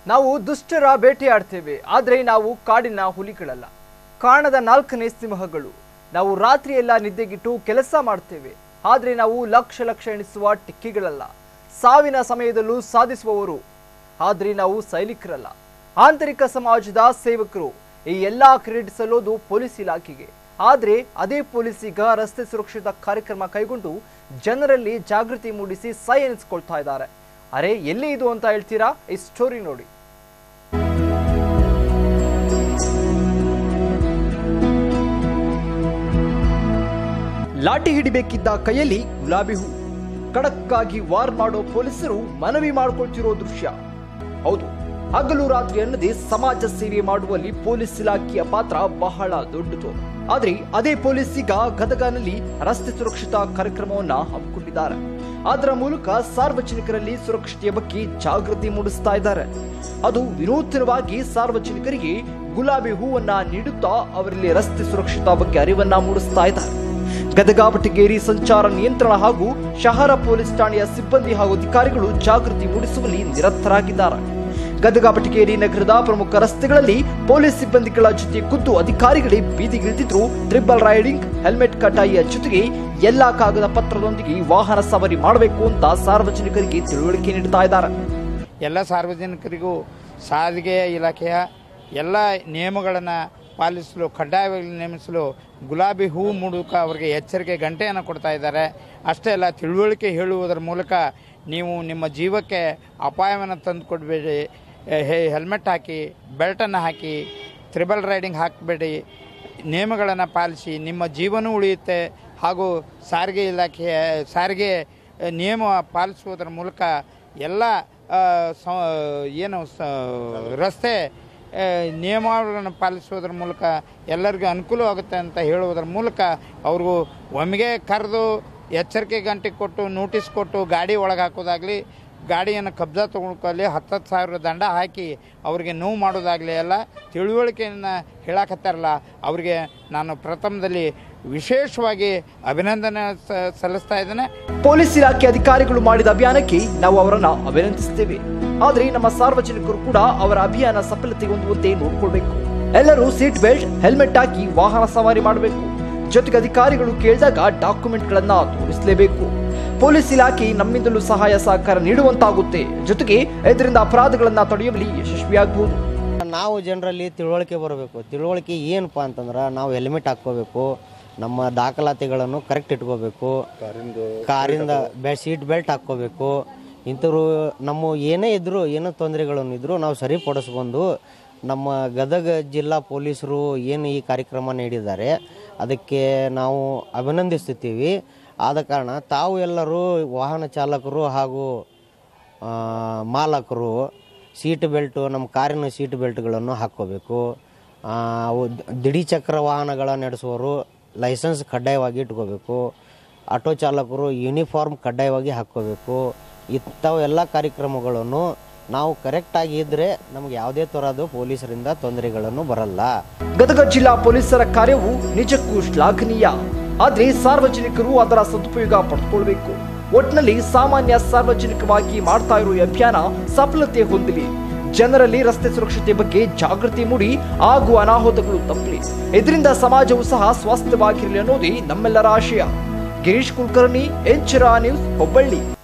ನಾವು ದುಷ್ಟರ ಬೇಟೆಯಾಡ್ತೇವೆ ಆದರೆ ನಾವು ಕಾಡಿನ ಹುಲಿಗಳಲ್ಲ ಕಾಣದ ನಾಲ್ಕನೇ ಸಿಂಹಗಳು ನಾವು ರಾತ್ರಿಯೆಲ್ಲ ನಿದ್ದೆಗಿಟ್ಟು ಕೆಲಸ ಮಾಡ್ತೇವೆ ಆದರೆ ನಾವು ಲಕ್ಷ ಲಕ್ಷ ಎಣಿಸುವ ಟಿಕ್ಕಿಗಳಲ್ಲ ಸಾವಿನ ಸಮಯದಲ್ಲೂ ಸಾಧಿಸುವವರು ಆದರೆ ನಾವು ಸೈನಿಕರಲ್ಲ ಆಂತರಿಕ ಸಮಾಜದ ಸೇವಕರು ಈ ಎಲ್ಲಾ ಕ್ರೆಡಿಟ್ ಸಲ್ಲೋದು ಪೊಲೀಸ್ ಇಲಾಖೆಗೆ ಆದರೆ ಅದೇ ಪೊಲೀಸ್ ಈಗ ರಸ್ತೆ ಸುರಕ್ಷಿತ ಕಾರ್ಯಕ್ರಮ ಕೈಗೊಂಡು ಜನರಲ್ಲಿ ಜಾಗೃತಿ ಮೂಡಿಸಿ ಸೈ ಎನಿಸ್ಕೊಳ್ತಾ ಇದ್ದಾರೆ ಅರೆ ಎಲ್ಲಿ ಇದು ಅಂತ ಹೇಳ್ತೀರಾ ಈ ಸ್ಟೋರಿ ನೋಡಿ ಲಾಠಿ ಹಿಡಿಬೇಕಿದ್ದ ಕೈಯಲ್ಲಿ ಗುಲಾಬಿ ಹೂ ಖಡಕ್ಕಾಗಿ ವಾರ್ ಮಾಡೋ ಪೊಲೀಸರು ಮನವಿ ಮಾಡ್ಕೊಳ್ತಿರೋ ದೃಶ್ಯ ಹೌದು ಹಗಲು ರಾತ್ರಿ ಅನ್ನದೇ ಸಮಾಜ ಸೇವೆ ಮಾಡುವಲ್ಲಿ ಪೊಲೀಸ್ ಇಲಾಖೆಯ ಪಾತ್ರ ಬಹಳ ದೊಡ್ಡದು ಆದ್ರೆ ಅದೇ ಪೊಲೀಸ್ ಈಗ ಗದಗನಲ್ಲಿ ರಸ್ತೆ ಸುರಕ್ಷತಾ ಕಾರ್ಯಕ್ರಮವನ್ನ ಹಮ್ಮಿಕೊಂಡಿದ್ದಾರೆ ಅದರ ಮೂಲಕ ಸಾರ್ವಜನಿಕರಲ್ಲಿ ಸುರಕ್ಷತೆಯ ಬಗ್ಗೆ ಜಾಗೃತಿ ಮೂಡಿಸ್ತಾ ಇದ್ದಾರೆ ಅದು ವಿನೂತನವಾಗಿ ಸಾರ್ವಜನಿಕರಿಗೆ ಗುಲಾಬಿ ಹೂವನ್ನ ನೀಡುತ್ತಾ ಅವರಲ್ಲಿ ರಸ್ತೆ ಸುರಕ್ಷತಾ ಬಗ್ಗೆ ಅರಿವನ್ನ ಮೂಡಿಸ್ತಾ ಇದ್ದಾರೆ ಗದಗ ಬಟಗೇರಿ ಸಂಚಾರ ನಿಯಂತ್ರಣ ಹಾಗೂ ಶಹರ ಪೊಲೀಸ್ ಠಾಣೆಯ ಸಿಬ್ಬಂದಿ ಹಾಗೂ ಅಧಿಕಾರಿಗಳು ಜಾಗೃತಿ ಮೂಡಿಸುವಲ್ಲಿ ನಿರತರಾಗಿದ್ದಾರೆ ಗದಗ ಬಟಗೇರಿ ನಗರದ ಪ್ರಮುಖ ರಸ್ತೆಗಳಲ್ಲಿ ಪೊಲೀಸ್ ಸಿಬ್ಬಂದಿಗಳ ಜೊತೆ ಖುದ್ದು ಅಧಿಕಾರಿಗಳೇ ಬೀದಿಗಿಳಿದಿದ್ರು ಟ್ರಿಬಲ್ ರೈಡಿಂಗ್ ಹೆಲ್ಮೆಟ್ ಕಡ್ಡಾಯ ಜೊತೆಗೆ ಎಲ್ಲಾ ಕಾಗದ ಪತ್ರದೊಂದಿಗೆ ವಾಹನ ಸವಾರಿ ಮಾಡಬೇಕು ಅಂತ ಸಾರ್ವಜನಿಕರಿಗೆ ತಿಳುವಳಿಕೆ ನೀಡುತ್ತಾ ಇದ್ದಾರೆ ಎಲ್ಲ ಸಾರ್ವಜನಿಕರಿಗೂ ಸಾರಿಗೆ ಇಲಾಖೆಯ ಎಲ್ಲ ನಿಯಮಗಳನ್ನು ಪಾಲಿಸಲು ಕಡ್ಡಾಯವಾಗಿ ನೇಮಿಸಲು ಗುಲಾಬಿ ಹೂ ಮೂಲಕ ಅವರಿಗೆ ಎಚ್ಚರಿಕೆ ಗಂಟೆಯನ್ನು ಕೊಡ್ತಾ ಇದ್ದಾರೆ ಅಷ್ಟೇ ಅಲ್ಲ ತಿಳುವಳಿಕೆ ಹೇಳುವುದರ ಮೂಲಕ ನೀವು ನಿಮ್ಮ ಜೀವಕ್ಕೆ ಅಪಾಯವನ್ನು ತಂದು ಕೊಡಬೇಡಿ ಹೆಲ್ಮೆಟ್ ಹಾಕಿ ಬೆಲ್ಟನ್ನು ಹಾಕಿ ತ್ರಿಬಲ್ ರೈಡಿಂಗ್ ಹಾಕಬೇಡಿ ನಿಯಮಗಳನ್ನು ಪಾಲಿಸಿ ನಿಮ್ಮ ಜೀವನ ಉಳಿಯುತ್ತೆ ಹಾಗೂ ಸಾರಿಗೆ ಇಲಾಖೆಯ ಸಾರಿಗೆ ಆ, ನಿಯಮ ಪಾಲಿಸುವುದರ ಮೂಲಕ ಎಲ್ಲ ಆ, ಸ- ಏನು ಸ ರಸ್ತೆ ಆ, ನಿಯಮಾವಳಿಗಳನ್ನು ಪಾಲಿಸುವುದರ ಮೂಲಕ ಎಲ್ಲರಿಗೂ ಅನುಕೂಲವಾಗುತ್ತೆ ಅಂತ ಹೇಳುವುದರ ಮೂಲಕ ಅವ್ರಿಗೂ ಒಮ್ಮೆಗೆ ಕರೆದು ಎಚ್ಚರಿಕೆ ಗಂಟೆ ಕೊಟ್ಟು ನೋಟಿಸ್ ಕೊಟ್ಟು ಗಾಡಿ ಒಳಗೆ ಹಾಕೋದಾಗಲಿ ಗಾಡಿಯನ್ನು ಕಬ್ಜಾ ತೊಗೊಳ್ಕೊಳ್ಳಿ ಹತ್ತತ್ತು ಸಾವಿರ ದಂಡ ಹಾಕಿ ಅವರಿಗೆ ನೋವು ಮಾಡೋದಾಗಲಿ ಎಲ್ಲ ತಿಳುವಳಿಕೆಯನ್ನು ಹೇಳಕತ್ತಾರಲ್ಲ ಅವರಿಗೆ ನಾನು ಪ್ರಥಮದಲ್ಲಿ ವಿಶೇಷವಾಗಿ ಅಭಿನಂದನೆ ಸ- ಸಲ್ಲಿಸ್ತಾ ಇದ್ದೇನೆ ಪೊಲೀಸ್ ಇಲಾಖೆ ಅಧಿಕಾರಿಗಳು ಮಾಡಿದ ಅಭಿಯಾನಕ್ಕೆ ನಾವು ಅವರನ್ನ ಅಭಿನಂದಿಸುತ್ತೇವೆ ಆದ್ರೆ ನಮ್ಮ ಸಾರ್ವಜನಿಕರು ಕೂಡ ಅವರ ಅಭಿಯಾನ ಸಫಲತೆ ಹೊಂದುವಂತೆ ನೋಡಿಕೊಳ್ಬೇಕು ಎಲ್ಲರೂ ಸೀಟ್ ಬೆಲ್ಟ್ ಹೆಲ್ಮೆಟ್ ಹಾಕಿ ವಾಹನ ಸವಾರಿ ಮಾಡಬೇಕು ಜೊತೆಗೆ ಅಧಿಕಾರಿಗಳು ಕೇಳಿದಾಗ ಡಾಕ್ಯುಮೆಂಟ್ ಗಳನ್ನ ತೋರಿಸಲೇಬೇಕು ಪೊಲೀಸ್ ಇಲಾಖೆ ನಮ್ಮಿಂದಲೂ ಸಹಾಯ ಸಹಕಾರ ನೀಡುವಂತಾಗುತ್ತೆ ಜೊತೆಗೆ ಇದರಿಂದ ಅಪರಾಧಗಳನ್ನ ತಡೆಯುವಲ್ಲಿ ಯಶಸ್ವಿಯಾಗಬಹುದು ನಾವು ಜನರಲ್ಲಿ ತಿಳುವಳಿಕೆ ಬರಬೇಕು ತಿಳುವಳಿಕೆ ಏನಪ್ಪ ಅಂತಂದ್ರೆ ನಾವು ಹೆಲ್ಮೆಟ್ ಹಾಕ್ಕೋಬೇಕು ನಮ್ಮ ದಾಖಲಾತಿಗಳನ್ನು ಕರೆಕ್ಟ್ ಇಟ್ಕೋಬೇಕು ಕಾರಿಂದ ಬೆ ಸೀಟ್ ಬೆಲ್ಟ್ ಹಾಕ್ಕೋಬೇಕು ಇಂಥವ್ರು ನಮ್ಮ ಏನೇ ಇದ್ದರೂ ಏನೋ ತೊಂದರೆಗಳನ್ನು ಇದ್ದರೂ ನಾವು ಸರಿಪಡಿಸ್ಬಂದು ನಮ್ಮ ಗದಗ ಜಿಲ್ಲಾ ಪೊಲೀಸರು ಏನು ಈ ಕಾರ್ಯಕ್ರಮ ನೀಡಿದ್ದಾರೆ ಅದಕ್ಕೆ ನಾವು ಅಭಿನಂದಿಸುತ್ತೀವಿ ಆದ ಕಾರಣ ತಾವು ಎಲ್ಲರೂ ವಾಹನ ಚಾಲಕರು ಹಾಗೂ ಆ, ಮಾಲಕರು ಸೀಟ್ ಬೆಲ್ಟು ನಮ್ಮ ಕಾರಿನ ಸೀಟ್ ಬೆಲ್ಟ್ಗಳನ್ನು ಹಾಕ್ಕೋಬೇಕು ಆ, ಅವು ದ- ದಿಢಿ ಚಕ್ರ ವಾಹನಗಳ ನಡೆಸುವವರು ಲೈಸೆನ್ಸ್ ಕಡ್ಡಾಯವಾಗಿ ಇಟ್ಕೋಬೇಕು ಆಟೋ ಚಾಲಕರು ಯೂನಿಫಾರ್ಮ್ ಕಡ್ಡಾಯವಾಗಿ ಹಾಕ್ಕೋಬೇಕು ಇಂಥವು ಎಲ್ಲ ಕಾರ್ಯಕ್ರಮಗಳನ್ನು ನಾವು ಕರೆಕ್ಟಾಗಿ ಇದ್ದರೆ ನಮಗೆ ಯಾವುದೇ ಥರದ ಪೊಲೀಸರಿಂದ ತೊಂದರೆಗಳನ್ನು ಬರಲ್ಲ ಗದಗ ಜಿಲ್ಲಾ ಪೊಲೀಸರ ಕಾರ್ಯವು ನಿಜಕ್ಕೂ ಶ್ಲಾಘನೀಯ ಆದ್ರೆ ಸಾರ್ವಜನಿಕರು ಅದರ ಸದುಪಯೋಗ ಪಡೆದುಕೊಳ್ಬೇಕು ಒಟ್ನಲ್ಲಿ ಸಾಮಾನ್ಯ ಸಾರ್ವಜನಿಕವಾಗಿ ಮಾಡ್ತಾ ಇರೋ ಈ ಅಭಿಯಾನ ಸಫಲತೆ ಹೊಂದಲಿ ಜನರಲ್ಲಿ ರಸ್ತೆ ಸುರಕ್ಷತೆ ಬಗ್ಗೆ ಜಾಗೃತಿ ಮೂಡಿ ಆಗುವ ಅನಾಹುತಗಳು ತಪ್ಪಲಿ ಇದರಿಂದ ಸಮಾಜವು ಸಹ ಸ್ವಾಸ್ಥ್ಯವಾಗಿರಲಿ ಅನ್ನೋದೇ ನಮ್ಮೆಲ್ಲರ ಆಶಯ ಗಿರೀಶ್ ಕುಲಕರ್ಣಿ ಎಚ್ಚರ ನ್ಯೂಸ್ ಹುಬ್ಬಳ್ಳಿ